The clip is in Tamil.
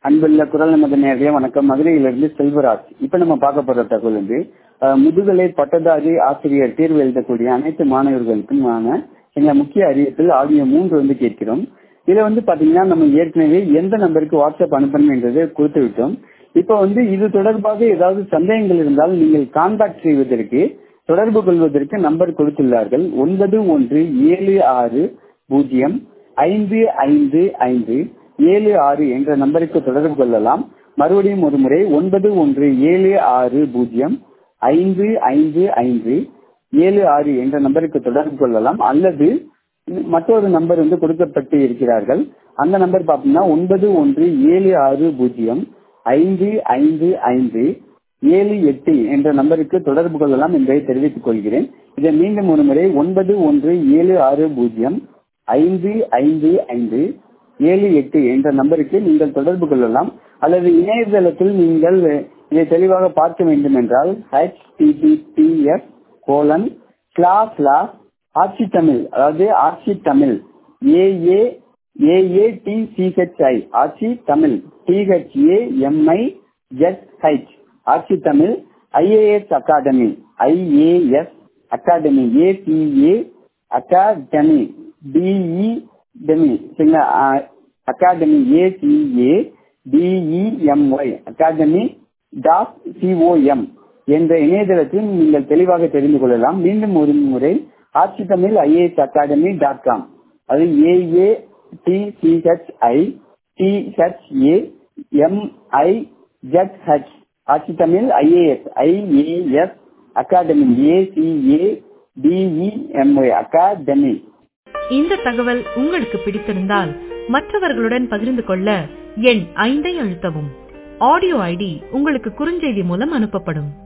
அன்புள்ள குரல் நமது நேரடியா வணக்கம் மதுரையிலிருந்து செல்வராஜ் இப்ப நம்ம பார்க்க போற தகவல் வந்து அஹ், முதுகலை பட்டதாரி ஆசிரியர் தேர்வு எழுதக்கூடிய அனைத்து மாணவர்களுக்குமான எங்க முக்கிய அறிவிப்பில் ஆகிய மூன்று வந்து கேட்கிறோம் இதுல வந்து பாத்தீங்கன்னா நம்ம ஏற்கனவே எந்த நம்பருக்கு வாட்ஸ்அப் அனுப்பணும் என்றதை கொடுத்து விட்டோம் இப்ப வந்து இது தொடர்பாக ஏதாவது சந்தேகங்கள் இருந்தால் நீங்கள் கான்டாக்ட் செய்வதற்கு தொடர்பு கொள்வதற்கு நம்பர் கொடுத்துள்ளார்கள் ஒன்பது ஒன்று ஏழு ஆறு பூஜ்ஜியம் ஐந்து ஐந்து ஐந்து ஏழு ஆறு என்ற நம்பருக்கு தொடர்பு கொள்ளலாம் மறுபடியும் ஒரு முறை ஒன்பது ஒன்று ஏழு ஆறு பூஜ்ஜியம் ஐந்து ஐந்து ஐந்து ஏழு ஆறு என்ற நம்பருக்கு தொடர்பு கொள்ளலாம் அல்லது மற்றொரு நம்பர் வந்து கொடுக்கப்பட்டு இருக்கிறார்கள் அந்த நம்பர் பார்த்தீங்கன்னா ஒன்பது ஒன்று ஏழு ஆறு பூஜ்ஜியம் ஐந்து ஐந்து ஐந்து ஏழு எட்டு என்ற நம்பருக்கு தொடர்பு கொள்ளலாம் என்பதை தெரிவித்துக் கொள்கிறேன் இதை மீண்டும் ஒரு முறை ஒன்பது ஒன்று ஏழு ஆறு பூஜ்ஜியம் ஐந்து ஐந்து ஐந்து ஏழு எட்டு என்ற நம்பருக்கு நீங்கள் தொடர்பு கொள்ளலாம் அல்லது இணையதளத்தில் நீங்கள் இதை தெளிவாக பார்க்க வேண்டும் என்றால் https கோலன் ஸ்லாஸ் ஸ்லாஸ் ஆட்சி தமிழ் அதாவது ஆட்சி தமிழ் ஏஏ ஏஏடிசிஹெச்ஐ ஆட்சி Tamil DHA M I Z H Aatchi Tamil IAS academy IAS academy A C A academy D E டெமி சரிங்களா academy A C A D E M Y academy dot C O M என்ற இணையதளத்தில் நீங்கள் தெளிவாக தெரிந்து கொள்ளலாம் மீண்டும் ஒரு முறை Aatchi Tamil IAS academy dot com அது A A T C H I T H A M I Z H Aatchi Tamil IAS IAS academy A C A D E M Y academy இந்த தகவல் உங்களுக்கு பிடித்திருந்தால் மற்றவர்களுடன் பகிர்ந்து கொள்ள எண் ஐந்தை அழுத்தவும் ஆடியோ ஐடி உங்களுக்கு குறுஞ்செய்தி மூலம் அனுப்பப்படும்